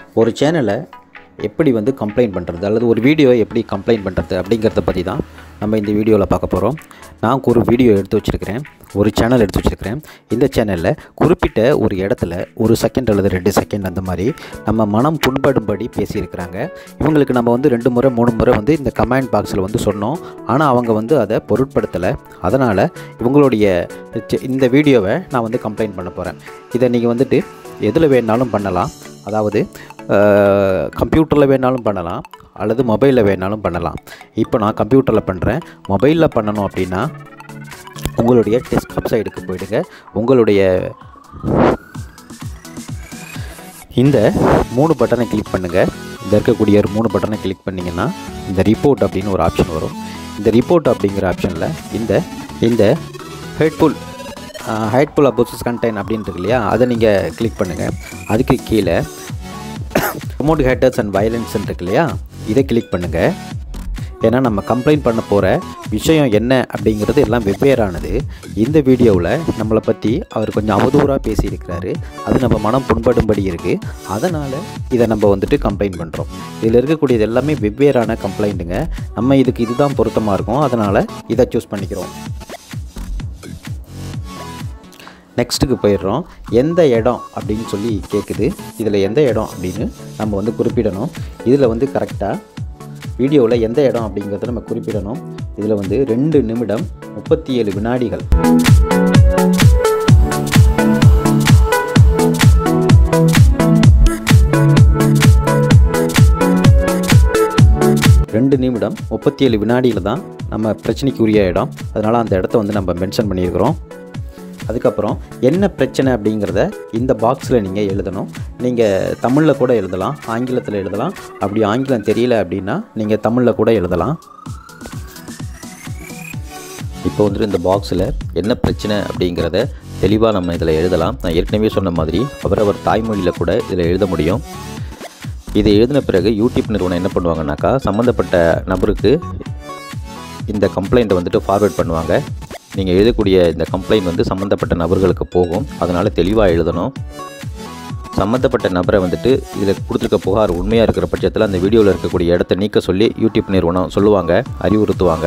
ஒரு சேனலை எப்படி வந்து கம்ப்ளைண்ட் பண்ணுறது அல்லது ஒரு வீடியோ எப்படி கம்ப்ளைண்ட் பண்ணுறது அப்படிங்கிறத பற்றி தான் நம்ம இந்த வீடியோவில் பார்க்க போகிறோம் நான் ஒரு வீடியோ எடுத்து வச்சுருக்கிறேன் ஒரு சேனல் எடுத்து வச்சுருக்கிறேன் இந்த சேனலில் குறிப்பிட்ட ஒரு இடத்துல ஒரு செகண்ட் அல்லது ரெண்டு செகண்ட் அந்த மாதிரி நம்ம மனம் புண்படும்படி பேசியிருக்கிறாங்க இவங்களுக்கு நம்ம வந்து ரெண்டு முறை மூணு முறை வந்து இந்த கமெண்ட் பாக்ஸில் வந்து சொன்னோம் ஆனால் அவங்க வந்து அதை பொருட்படுத்தலை அதனால் இவங்களுடைய ச்ச- இந்த வீடியோவை நான் வந்து கம்ப்ளைண்ட் பண்ண போகிறேன் இதை நீங்கள் வந்துட்டு எதில் வேணாலும் பண்ணலாம் அதாவது கம்ப்யூட்டரில் வேணாலும் பண்ணலாம் அல்லது மொபைலில் வேணாலும் பண்ணலாம் இப்போ நான் கம்ப்யூட்டரில் பண்ணுறேன் மொபைலில் பண்ணணும் அப்படின்னா உங்களுடைய டெஸ்க்டாப் சைடுக்கு போயிடுங்க உங்களுடைய இந்த மூணு பட்டனை கிளிக் பண்ணுங்கள் இந்த இருக்கக்கூடிய ஒரு மூணு பட்டனை கிளிக் பண்ணிங்கன்னா இந்த ரிப்போர்ட் அப்படின்னு ஒரு ஆப்ஷன் வரும் இந்த ரிப்போர்ட் அப்படிங்கிற ஆப்ஷனில் இந்த இந்த ஹெட்ஃபுல் ஹெட்ஃபுல் அபோசஸ் கண்டெயின் அப்படின்னு இருக்கு இல்லையா அதை நீங்கள் கிளிக் பண்ணுங்கள் அதுக்கு கீழே ப்ரொமோட் ஹேட்டர்ஸ் அண்ட் வயலன்ஸ் இருக்கு இல்லையா இதை கிளிக் பண்ணுங்கள் ஏன்னா நம்ம கம்ப்ளைண்ட் பண்ண போகிற விஷயம் என்ன அப்படிங்கிறது எல்லாம் வெவ்வேறானது இந்த வீடியோவில் நம்மளை பற்றி அவர் கொஞ்சம் அவதூறாக பேசியிருக்கிறாரு அது நம்ம மனம் புண்படும்படி இருக்குது அதனால் இதை நம்ம வந்துட்டு கம்ப்ளைண்ட் பண்ணுறோம் இதில் இருக்கக்கூடியது எல்லாமே வெவ்வேறான கம்ப்ளைண்ட்டுங்க நம்ம இதுக்கு இதுதான் பொருத்தமாக இருக்கும் அதனால் இதை சூஸ் பண்ணிக்கிறோம் நெக்ஸ்ட்டுக்கு போயிடுறோம் எந்த இடம் அப்படின்னு சொல்லி கேட்குது இதில் எந்த இடம் அப்படின்னு நம்ம வந்து குறிப்பிடணும் இதில் வந்து கரெக்டாக வீடியோவில் எந்த இடம் அப்படிங்கிறத நம்ம குறிப்பிடணும் இதில் வந்து ரெண்டு நிமிடம் முப்பத்தி ஏழு வினாடிகள் ரெண்டு நிமிடம் முப்பத்தி ஏழு வினாடியில் தான் நம்ம பிரச்சனைக்குரிய இடம் அதனால் அந்த இடத்த வந்து நம்ம மென்ஷன் பண்ணியிருக்கிறோம் அதுக்கப்புறம் என்ன பிரச்சனை அப்படிங்கிறத இந்த பாக்ஸில் நீங்கள் எழுதணும் நீங்கள் தமிழில் கூட எழுதலாம் ஆங்கிலத்தில் எழுதலாம் அப்படி ஆங்கிலம் தெரியல அப்படின்னா நீங்கள் தமிழில் கூட எழுதலாம் இப்போ வந்துட்டு இந்த பாக்ஸில் என்ன பிரச்சனை அப்படிங்கிறத தெளிவாக நம்ம இதில் எழுதலாம் நான் ஏற்கனவே சொன்ன மாதிரி அவரவர் தாய்மொழியில் கூட இதில் எழுத முடியும் இதை எழுதின பிறகு யூடியூப் நிறுவனம் என்ன பண்ணுவாங்கன்னாக்கா சம்மந்தப்பட்ட நபருக்கு இந்த கம்ப்ளைண்ட்டை வந்துட்டு ஃபார்வேர்ட் பண்ணுவாங்க நீங்கள் எழுதக்கூடிய இந்த கம்ப்ளைண்ட் வந்து சம்மந்தப்பட்ட நபர்களுக்கு போகும் அதனால் தெளிவாக எழுதணும் சம்மந்தப்பட்ட நபரை வந்துட்டு இதில் கொடுத்துருக்க புகார் உண்மையாக இருக்கிற பட்சத்தில் அந்த வீடியோவில் இருக்கக்கூடிய இடத்த நீக்க சொல்லி யூடியூப் நிறுவனம் சொல்லுவாங்க அறிவுறுத்துவாங்க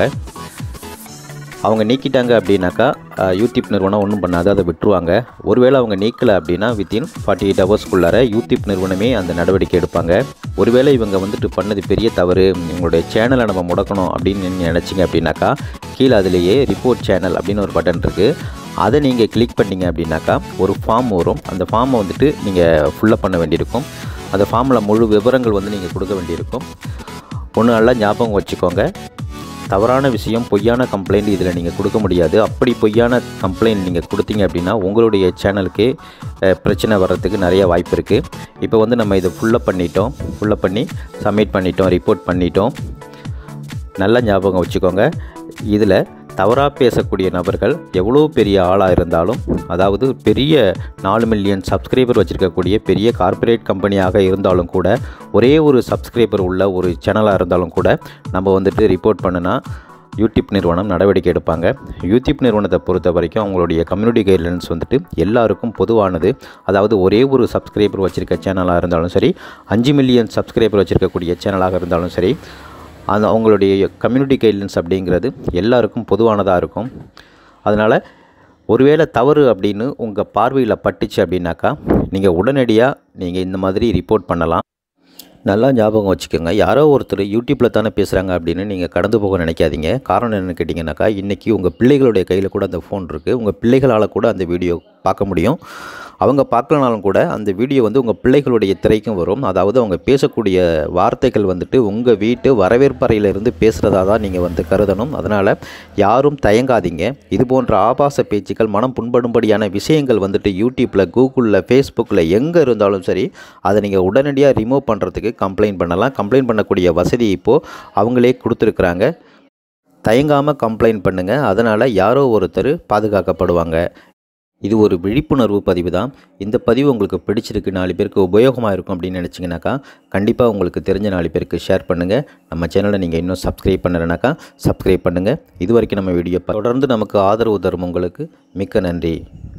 அவங்க நீக்கிட்டாங்க அப்படின்னாக்கா அஹ், யூடியூப் நிறுவனம் ஒன்றும் பண்ணாது அதை விட்டுருவாங்க ஒருவேளை அவங்க நீக்கலை அப்படின்னா வித்தின் ஃபார்ட்டி எயிட் ஹவர்ஸ்க்குள்ளார யூடியூப் நிறுவனமே அந்த நடவடிக்கை எடுப்பாங்க ஒருவேளை இவங்க வந்துட்டு பண்ணது பெரிய தவறு இவங்களுடைய சேனலை நம்ம முடக்கணும் அப்படின்னு நீங்கள் நினச்சிங்க அப்படின்னாக்கா கீழே அதிலேயே ரிப்போர்ட் சேனல் அப்படின்னு ஒரு பட்டன் இருக்குது அதை நீங்கள் கிளிக் பண்ணீங்க அப்படின்னாக்கா ஒரு ஃபார்ம் வரும் அந்த ஃபார்மை வந்துட்டு நீங்கள் ஃபுல்லப் பண்ண வேண்டியிருக்கும் அந்த ஃபார்மில் முழு விவரங்கள் வந்து நீங்கள் கொடுக்க வேண்டியிருக்கும் ஒன்று நல்லா ஞாபகம் வச்சுக்கோங்க தவறான விஷயம் பொய்யான கம்ப்ளைண்ட் இதில் நீங்கள் கொடுக்க முடியாது அப்படி பொய்யான கம்ப்ளைண்ட் நீங்கள் கொடுத்தீங்க அப்படின்னா உங்களுடைய சேனலுக்கே அஹ், பிரச்சனை வர்றதுக்கு நிறைய வாய்ப்பு இருக்குது இப்போ வந்து நம்ம இதை ஃபுல்லப் பண்ணிட்டோம் ஃபுல்லப் பண்ணி சப்மிட் பண்ணிட்டோம் ரிப்போர்ட் பண்ணிட்டோம் நல்லா ஞாபகம் வச்சுக்கோங்க இதில் தவறாக பேசக்கூடிய நபர்கள் எவ்வளோ பெரிய ஆளாக இருந்தாலும் அதாவது பெரிய நாலு மில்லியன் சப்ஸ்கிரைபர் வச்சுருக்கக்கூடிய பெரிய கார்ப்பரேட் கம்பெனியாக இருந்தாலும் கூட ஒரே ஒரு சப்ஸ்கிரைபர் உள்ள ஒரு சேனலாக இருந்தாலும் கூட நம்ம வந்துட்டு ரிப்போர்ட் பண்ணுனா யூடியூப் நிறுவனம் நடவடிக்கை எடுப்பாங்க யூடியூப் நிறுவனத்தை பொறுத்த வரைக்கும் அவங்களுடைய கம்யூனிட்டி கைட்லைன்ஸ் வந்துட்டு எல்லாருக்கும் பொதுவானது அதாவது ஒரே ஒரு சப்ஸ்கிரைபர் வச்சுருக்க சேனலாக இருந்தாலும் சரி அஞ்சு மில்லியன் சப்ஸ்கிரைபர் வச்சுருக்கக்கூடிய சேனலாக இருந்தாலும் சரி அந்த அவங்களுடைய கம்யூனிட்டி கைட்லைன்ஸ் அப்படிங்கிறது எல்லாருக்கும் பொதுவானதாக இருக்கும் அதனால் ஒருவேளை தவறு அப்படின்னு உங்கள் பார்வையில் பட்டுச்சு அப்படின்னாக்கா நீங்கள் உடனடியாக நீங்கள் இந்த மாதிரி ரிப்போர்ட் பண்ணலாம் நல்லா ஞாபகம் வச்சுக்கோங்க யாரோ ஒருத்தர் யூடியூப்பில் தானே பேசுகிறாங்க அப்படின்னு நீங்கள் கடந்து போக நினைக்காதீங்க காரணம் என்னென்னு கேட்டிங்கனாக்கா இன்றைக்கி உங்கள் பிள்ளைகளுடைய கையில் கூட அந்த ஃபோன் இருக்குது உங்கள் பிள்ளைகளால் கூட அந்த வீடியோ பார்க்க முடியும் அவங்க பார்க்கலனாலும் கூட அந்த வீடியோ வந்து உங்கள் பிள்ளைகளுடைய திரைக்கும் வரும் அதாவது அவங்க பேசக்கூடிய வார்த்தைகள் வந்துட்டு உங்கள் வீட்டு வரவேற்பறையிலிருந்து பேசுகிறதா தான் நீங்கள் வந்து கருதணும் அதனால் யாரும் தயங்காதீங்க இது போன்ற ஆபாச பேச்சுக்கள் மனம் புண்படும்படியான விஷயங்கள் வந்துட்டு யூடியூப்பில் கூகுளில் ஃபேஸ்புக்கில் எங்கே இருந்தாலும் சரி அதை நீங்கள் உடனடியாக ரிமூவ் பண்ணுறதுக்கு கம்ப்ளைண்ட் பண்ணலாம் கம்ப்ளைண்ட் பண்ணக்கூடிய வசதி இப்போது அவங்களே கொடுத்துருக்குறாங்க தயங்காமல் கம்ப்ளைண்ட் பண்ணுங்கள் அதனால் யாரோ ஒருத்தர் பாதுகாக்கப்படுவாங்க இது ஒரு விழிப்புணர்வு பதிவு தான் இந்த பதிவு உங்களுக்கு பிடிச்சிருக்கு நாலு பேருக்கு உபயோகமாக இருக்கும் அப்படின்னு நினச்சிங்கனாக்கா கண்டிப்பாக உங்களுக்கு தெரிஞ்ச நாலு பேருக்கு ஷேர் பண்ணுங்கள் நம்ம சேனலை நீங்கள் இன்னும் சப்ஸ்கிரைப் பண்ணலைனாக்கா சப்ஸ்கிரைப் பண்ணுங்கள் இது வரைக்கும் நம்ம வீடியோ தொடர்ந்து நமக்கு ஆதரவு தரும் உங்களுக்கு மிக்க நன்றி